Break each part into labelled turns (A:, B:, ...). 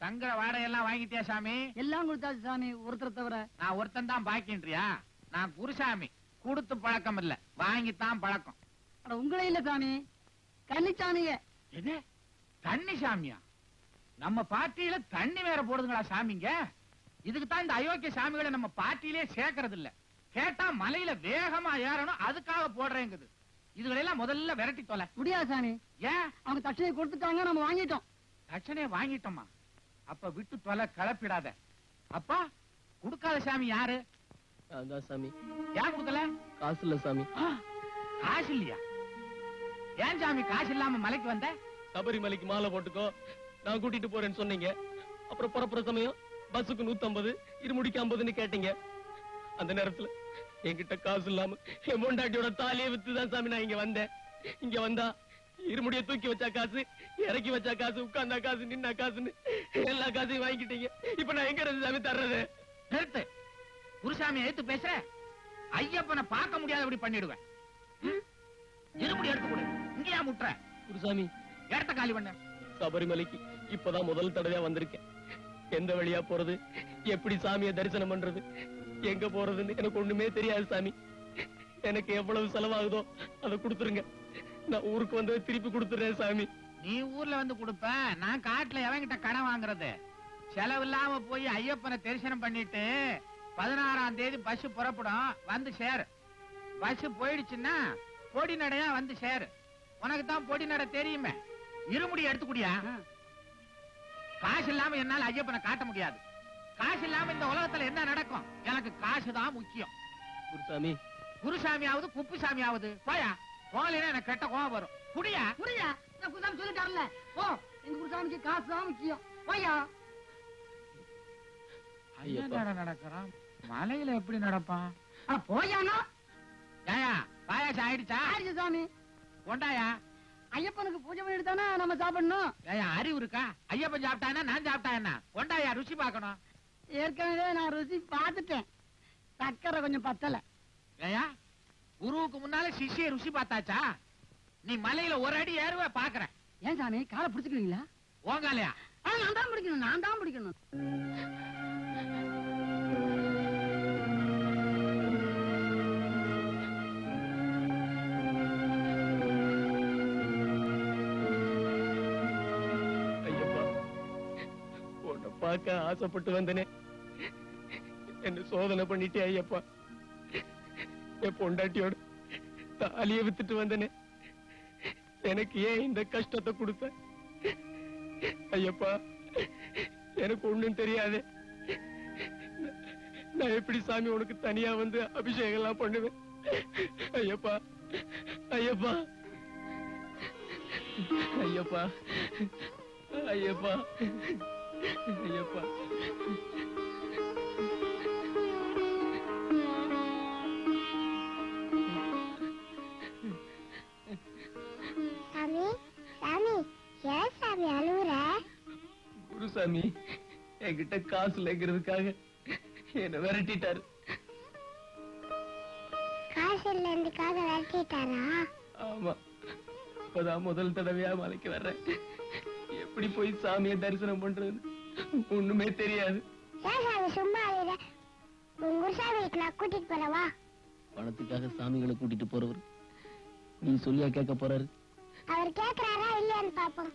A: தங்குற வாடகையெல்லாம் வாங்கிட்டியா சாமி
B: எல்லாம் கொடுத்தாச்சு சாமி ஒருத்தர் தவிர
A: நான் ஒருத்தன் தான் பாக்கின்றியா நான் குருசாமி கொடுத்து பழக்கம் இல்ல வாங்கித்தான் பழக்கம்
B: அட உங்களே இல்ல சாமி கன்னிச்சாமிங்க
A: எது தண்ணி சாமியா நம்ம பார்ட்டியில தண்ணி வேற போடுதுங்களா சாமிங்க இதுக்கு தான் இந்த அயோக்கிய சாமிகளை நம்ம பார்ட்டியிலே சேர்க்கறது இல்ல கேட்டா மலையில வேகமா ஏறணும் அதுக்காக போடுறேங்குது இதுகளெல்லாம் முதல்ல விரட்டி தொலை
B: முடியாது சாமி
A: ஏன்
B: அவங்க தட்சணை கொடுத்துட்டாங்க நம்ம வாங்கிட்டோம்
A: தட்சணையை வாங்கிட்டோமா அப்ப விட்டு தொலை கிளப்பிடாத அப்பா கொடுக்காத சாமி யாரு
C: அதான் சாமி
A: ஏன் கொடுக்கல
C: காசு இல்ல சாமி
A: ஆ, காசு இல்லையா ஏன் சாமி காசு இல்லாம மலைக்கு வந்த
C: சபரிமலைக்கு மாலை போட்டுக்கோ நான் கூட்டிட்டு போறேன்னு சொன்னீங்க அப்புறம் புறப்புற சமயம் பஸ்ஸுக்கு நூத்தம்பது இருமுடிக்கு ஐம்பதுன்னு கேட்டீங்க அந்த நேரத்துல என்கிட்ட காசு இல்லாம என் பொண்டாட்டியோட தாலியை வித்து தான் சாமி நான் இங்க வந்தேன் இங்க வந்தா இருமுடிய தூக்கி வச்சா காசு இறக்கி வச்சா காசு உட்கார்ந்தா காசு நின்னா காசுன்னு எல்லா காசையும் வாங்கிட்டீங்க இப்ப நான் எங்க இருந்து சாமி தர்றது
A: நிறுத்து குருசாமி எடுத்து பேசுற ஐயப்பனை பார்க்க முடியாதபடி பண்ணிடுவேன் ம்? இருமுடி எடுத்து கொடு இங்கேயா முட்டுற
C: குருசாமி
A: இடத்த காலி பண்ண
C: சபரிமலைக்கு இப்பதான் முதல் தடவையா வந்திருக்கேன் எந்த வழியா போறது எப்படி சாமியை தரிசனம் பண்றது எங்க போறதுன்னு எனக்கு ஒண்ணுமே தெரியாது சாமி எனக்கு எவ்வளவு செலவாகுதோ அதை கொடுத்துருங்க நான் ஊருக்கு வந்து திருப்பி கொடுத்துறேன் சாமி
A: நீ ஊர்ல வந்து கொடுப்ப நான் காட்டுல எவன்கிட்ட கடன் வாங்குறது செலவு இல்லாம போய் ஐயப்பனை தரிசனம் பண்ணிட்டு பதினாறாம் தேதி பஸ் புறப்படும் வந்து சேரு பஸ் போயிடுச்சுன்னா பொடி நடையா வந்து சேரு உனக்கு தான் பொடி நடை தெரியுமே இருமுடி எடுத்துக்கூடியா காசு இல்லாம என்னால ஐயப்பனை காட்ட முடியாது காசு இல்லாம இந்த உலகத்துல என்ன நடக்கும் எனக்கு காசு தான் முக்கியம்
C: குருசாமி
A: குருசாமியாவது குப்புசாமியாவது போயா போகலைன்னா எனக்கு கெட்ட கோவம் வரும் குடியா
B: புரியா நான் குருசாமி சொல்லிட்டாருல்ல ஓ எங்க குருசாமிக்கு காசு தான் முக்கியம் போயா
C: ஐயப்பா.
A: என்ன நடக்கிறான் மலையில எப்படி நடப்பான்
B: அட போயானா
A: ஏயா பாயாசம் ஆயிடுச்சா
B: ஆயிடுச்சு சாமி
A: கொண்டாயா
B: ஐயப்பனுக்கு பூஜை பண்ணிட்டு தானே நம்ம சாப்பிடணும்
A: ஏயா அறிவு இருக்கா ஐயப்பன் சாப்பிட்டானா நான் சாப்பிட்டா என்ன கொண்டாயா ருசி பார்க்கணும்
B: ஏற்கனவே நான் ருசி பார்த்துட்டேன் சக்கரை கொஞ்சம் பத்தல
A: ஏயா குருவுக்கு முன்னால சிஷ்ய ருசி பார்த்தாச்சா நீ மலையில ஒரு அடி ஏறுவ பாக்குறேன்
B: ஏன் சாமி காலை பிடிச்சுக்கிறீங்களா
A: ஓங்காலையா
B: ஆ, நான் தான் பிடிக்கணும் நான் தான் பிடிக்கணும்
C: ஐயப்பா உன்னை பார்க்க ஆசைப்பட்டு வந்தனே என்ன சோதனை பண்ணிட்டே ஐயப்பா என் பொண்டாட்டியோட தாலியை வித்துட்டு வந்தனே எனக்கு ஏன் இந்த கஷ்டத்தை கொடுத்த ஐயப்பா எனக்கு ஒண்ணும் தெரியாது நான் எப்படி சாமி உனக்கு தனியா வந்து அபிஷேகம் எல்லாம் பண்ணுவேன் ஐயப்பா ஐயப்பா ஐயப்பா ஐயப்பா ஐயப்பா
D: சாமி சாமி ஏன் சாமி அழுவுற
C: குருசாமி என்கிட்ட காசு இல்லைங்கிறதுக்காக என்ன விரட்டிட்டாரு
D: காசு இல்லைன்றதுக்காக விரட்டிட்டாரா
C: ஆமா இப்பதான் முதல் தடவையா மலைக்கு வர்றேன் எப்படி போய் சாமியை தரிசனம் பண்றதுன்னு ஒண்ணுமே தெரியாது
D: ஏன் சாமி சும்மா அழுற உங்க குருசாமி வீட்டுக்கு நான் கூட்டிட்டு போறவா
C: பணத்துக்காக சாமிகளை கூட்டிட்டு போறவர் நீ சொல்லியா கேட்க போறாரு
D: அவர் கேக்குறாரா இல்லையான்னு பாப்போம்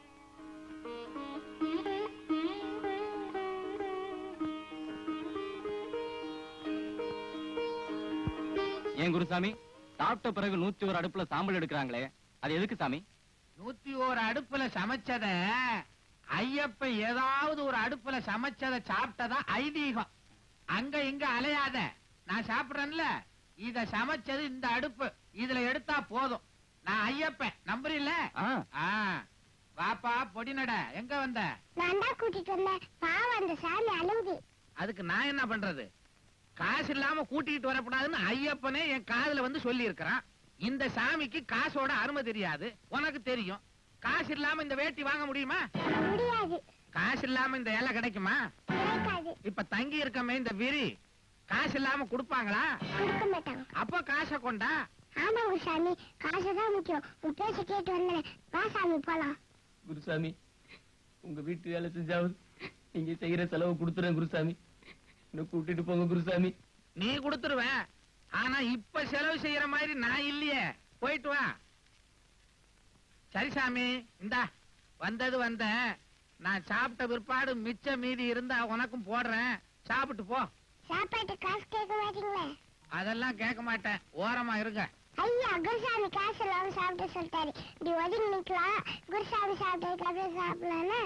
E: ஏன் குருசாமி சாப்பிட்ட பிறகு நூத்தி ஒரு அடுப்புல சாம்பல் எடுக்கிறாங்களே அது எதுக்கு சாமி
A: நூத்தி ஒரு அடுப்புல சமைச்சத ஐயப்ப ஏதாவது ஒரு அடுப்புல சமைச்சத சாப்பிட்டதா ஐதீகம் அங்க இங்க அலையாத நான் சாப்பிடுறேன்ல இத சமைச்சது இந்த அடுப்பு இதுல எடுத்தா போதும் நான் ஐயப்பன் நம்புறீல்ல
E: ஆ,
A: ஆ, வாப்பா பொடி நட எங்க வந்த
D: நான் தான் கூட்டிட்டு வந்தேன் பாவம் அந்த சாமி அழுவுது
A: அதுக்கு நான் என்ன பண்றது காசு இல்லாம கூட்டிட்டு வரக்கூடாதுன்னு ஐயப்பனே என் காதுல வந்து சொல்லி இருக்கிறான் இந்த சாமிக்கு காசோட அருமை தெரியாது உனக்கு தெரியும் காசு இல்லாம இந்த வேட்டி வாங்க முடியுமா
D: முடியாது
A: காசு இல்லாம இந்த இலை கிடைக்குமா
D: கிடைக்காது
A: இப்ப தங்கி இருக்கமே இந்த விரி காசு இல்லாம கொடுப்பாங்களா
D: கொடுக்க மாட்டாங்க
A: அப்ப காசை கொண்டா
D: ஆமா குருசாமி காசு தான் முக்கியம் உன் பேச்ச கேட்டு வந்தேன் வா சாமி போலாம்
C: குருசாமி உங்க வீட்டு வேலை செஞ்சாவது நீங்க செய்யற செலவு கொடுத்துறேன் குருசாமி என்ன கூட்டிட்டு போங்க குருசாமி
A: நீ கொடுத்துருவ ஆனா இப்ப செலவு செய்யற மாதிரி நான் இல்லையே போயிட்டு வா சரி சாமி இந்தா வந்தது வந்த நான் சாப்பிட்ட பிற்பாடு மிச்ச மீதி இருந்தா உனக்கும் போடுறேன் சாப்பிட்டு போ
D: சாப்பாட்டு காசு கேட்க மாட்டீங்களே
A: அதெல்லாம் கேட்க மாட்டேன் ஓரமா இருங்க
D: ஐயா குருசாமி காசு இல்லாம சாப்பிட்டு சொல்லிட்டாரு இப்படி ஒதுங்கி நிக்கலாம் குருசாமி சாப்பிட்டதுக்கு அப்படியே சாப்பிடலாம்னா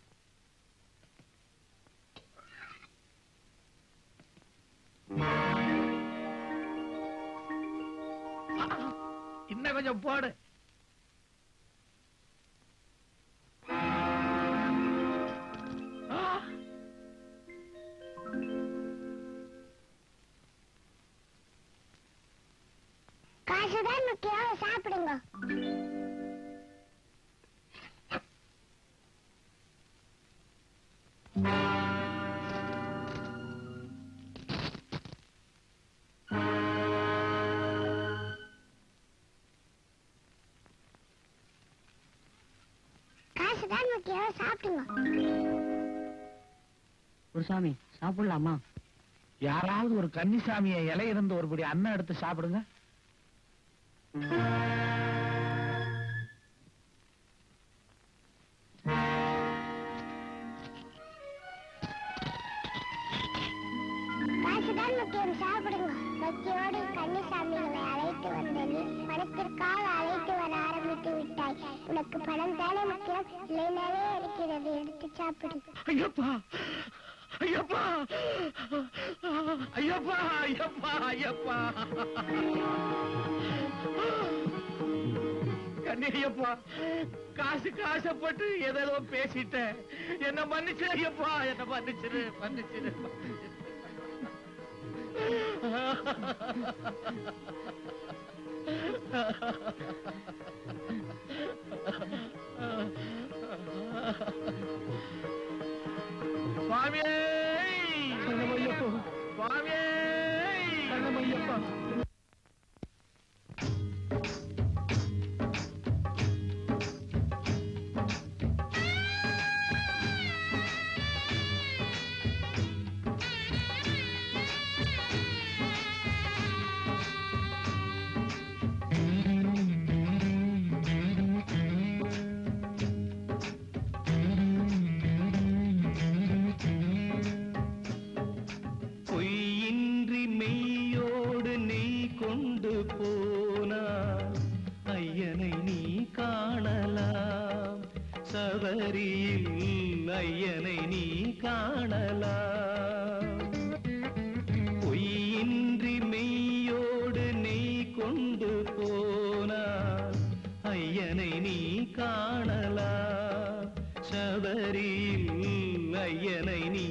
A: இன்னும் கொஞ்சம் போடு ஆ!
D: காசு தான் முக்கியம் சாப்பிடுங்க காசு தான் முக்கியம் சாப்பிடுங்க
B: குருசாமி சாப்பிடலாமா
A: யாராவது ஒரு கன்னிசாமிய இலை இருந்து ஒருபடி அன்னம் எடுத்து சாப்பிடுங்க
D: காசு தான் முக்கியம் சாப்பிடுங்க பக்தியோடு கன்னிசாமிகளை அழைத்து வந்தது பணத்திற்காக அழைத்து வர ஆரம்பித்து விட்டாய் உனக்கு பணம் தானே முக்கியம் இல்லை நிறைய இருக்கிறது எடுத்து சாப்பிடு
A: ஐயப்பா ஐயப்பா ஐயப்பா ஐயப்பா ஐயப்பா கண்ணையப்பா காசு காசப்பட்டு ஏதோ பேசிட்டேன் என்ன மன்னிச்சு ஐயப்பா என்ன மன்னிச்சிரு மன்னிச்சிரு மன்னிச்சிரு. சுவாமியே சுவாமியே
C: பொய்யின்றி மெய்யோடு நீ கொண்டு போனாய் ஐயனை நீ காணலாம் சபரியில் ஐயனை நீ காணலாம் பொய்யின்றி மெய்யோடு நீ கொண்டு போனாய் ஐயனை நீ காணலாம் சபரியில் ஐயனை நீ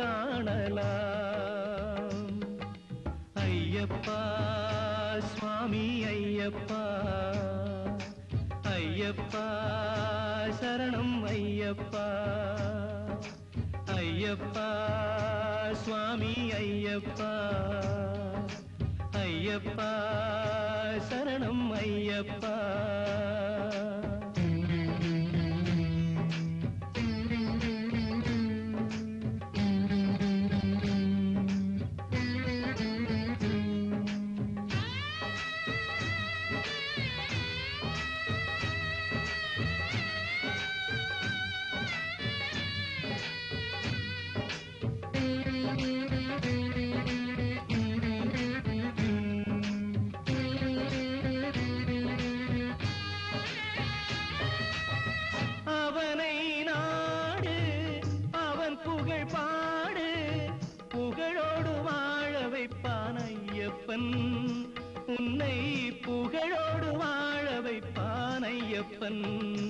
C: காணலாம் ஐயப்பா சுவாமி ஐயப்பா ஐயப்பா சரணம் ஐயப்பா ஐயப்பா சுவாமி ஐயப்பா ஐயப்பா சரணம் ஐயப்பா அவனை நாடு அவன் புகழ் பாடு புகழோடு வாழ வைப்பான் ஐயப்பன் உன்னை புகழோடு வாழ வைப்பான் ஐயப்பன்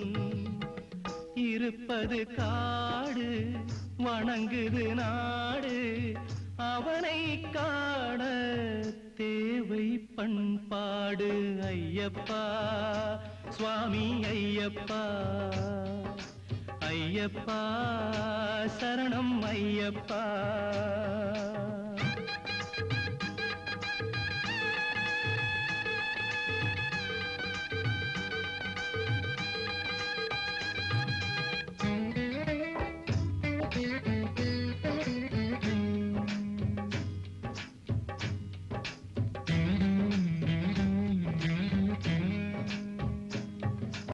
C: இருப்பது காடு வணங்குது நாடு அவனை காண தேவை பண்பாடு ஐயப்பா சுவாமி ஐயப்பா ஐயப்பா சரணம் ஐயப்பா
B: ஆ